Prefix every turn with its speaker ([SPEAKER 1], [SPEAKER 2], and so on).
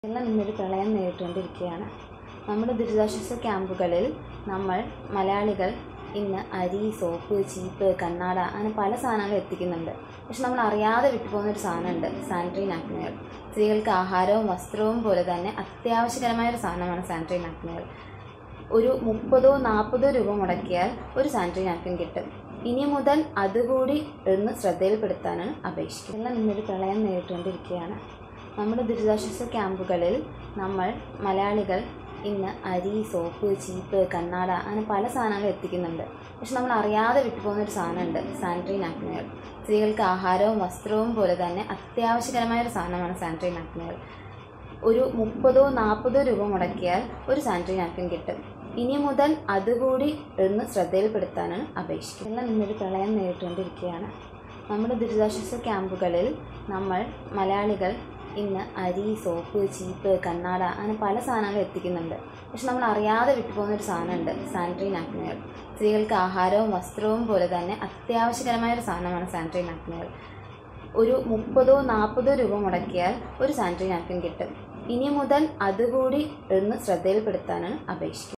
[SPEAKER 1] കേരളം ഇന്നൊരു പ്രളയം നേരിട്ടുകൊണ്ടിരിക്കുകയാണ് നമ്മുടെ ദുരിതാശ്വാസ ക്യാമ്പുകളിൽ നമ്മൾ മലയാളികൾ ഇന്ന് അരി സോപ്പ് ചീപ്പ് കണ്ണാട അങ്ങനെ പല സാധനങ്ങളും എത്തിക്കുന്നുണ്ട് പക്ഷെ നമ്മൾ അറിയാതെ വിട്ടുപോകുന്ന ഒരു സാധനമുണ്ട് സാനിറ്ററി നാപ്കിനുകൾ സ്ത്രീകൾക്ക് ആഹാരവും വസ്ത്രവും പോലെ തന്നെ അത്യാവശ്യകരമായ ഒരു സാധനമാണ് സാനിറ്ററി നാപ്കിനുകൾ ഒരു മുപ്പതോ നാൽപ്പതോ രൂപ മുടക്കിയാൽ ഒരു സാനിറ്ററി നാപ്കിൻ കിട്ടും ഇനി മുതൽ അതുകൂടി ഒന്ന് ശ്രദ്ധയിൽപ്പെടുത്താനാണ് അപേക്ഷിക്കുന്നത് കേരളം ഇന്നൊരു പ്രളയം നേരിട്ടുകൊണ്ടിരിക്കുകയാണ് നമ്മുടെ ദുരിതാശ്വാസ ക്യാമ്പുകളിൽ നമ്മൾ മലയാളികൾ ഇന്ന് അരി സോപ്പ് ചീപ്പ് കണ്ണാട അങ്ങനെ പല സാധനങ്ങളും എത്തിക്കുന്നുണ്ട് പക്ഷെ നമ്മൾ അറിയാതെ വിട്ടുപോകുന്ന ഒരു സാധനമുണ്ട് സാനിറ്ററി നാപ്കിനുകൾ സ്ത്രീകൾക്ക് ആഹാരവും വസ്ത്രവും പോലെ തന്നെ അത്യാവശ്യകരമായ ഒരു സാധനമാണ് സാനിറ്ററി നാപ്കിനുകൾ ഒരു മുപ്പതോ നാൽപ്പതോ രൂപ മുടക്കിയാൽ ഒരു സാനിറ്ററി നാപ്കിൻ കിട്ടും ഇനി മുതൽ അതുകൂടി ഒന്ന് ശ്രദ്ധയിൽപ്പെടുത്താനാണ് അപേക്ഷിക്കുന്നത് കേരളം ഇന്നൊരു പ്രളയം നേരിട്ടുകൊണ്ടിരിക്കുകയാണ് നമ്മുടെ ദുരിതാശ്വാസ ക്യാമ്പുകളിൽ നമ്മൾ മലയാളികൾ ഇന്ന് അരി സോപ്പ് ചീപ്പ് കണ്ണാട അങ്ങനെ പല സാധനങ്ങളും എത്തിക്കുന്നുണ്ട് പക്ഷെ നമ്മൾ അറിയാതെ വിട്ടുപോകുന്ന ഒരു സാധനമുണ്ട് സാനിറ്ററി നാപ്കിനുകൾ സ്ത്രീകൾക്ക് ആഹാരവും വസ്ത്രവും പോലെ തന്നെ അത്യാവശ്യകരമായ ഒരു സാധനമാണ് സാനിറ്ററി നാപ്കിനുകൾ ഒരു മുപ്പതോ നാൽപ്പതോ രൂപ മുടക്കിയാൽ ഒരു സാനിറ്ററി നാപ്കിൻ കിട്ടും ഇനി മുതൽ അതുകൂടി ഒന്ന് ശ്രദ്ധയിൽപ്പെടുത്താനാണ് അപേക്ഷിക്കുന്നത്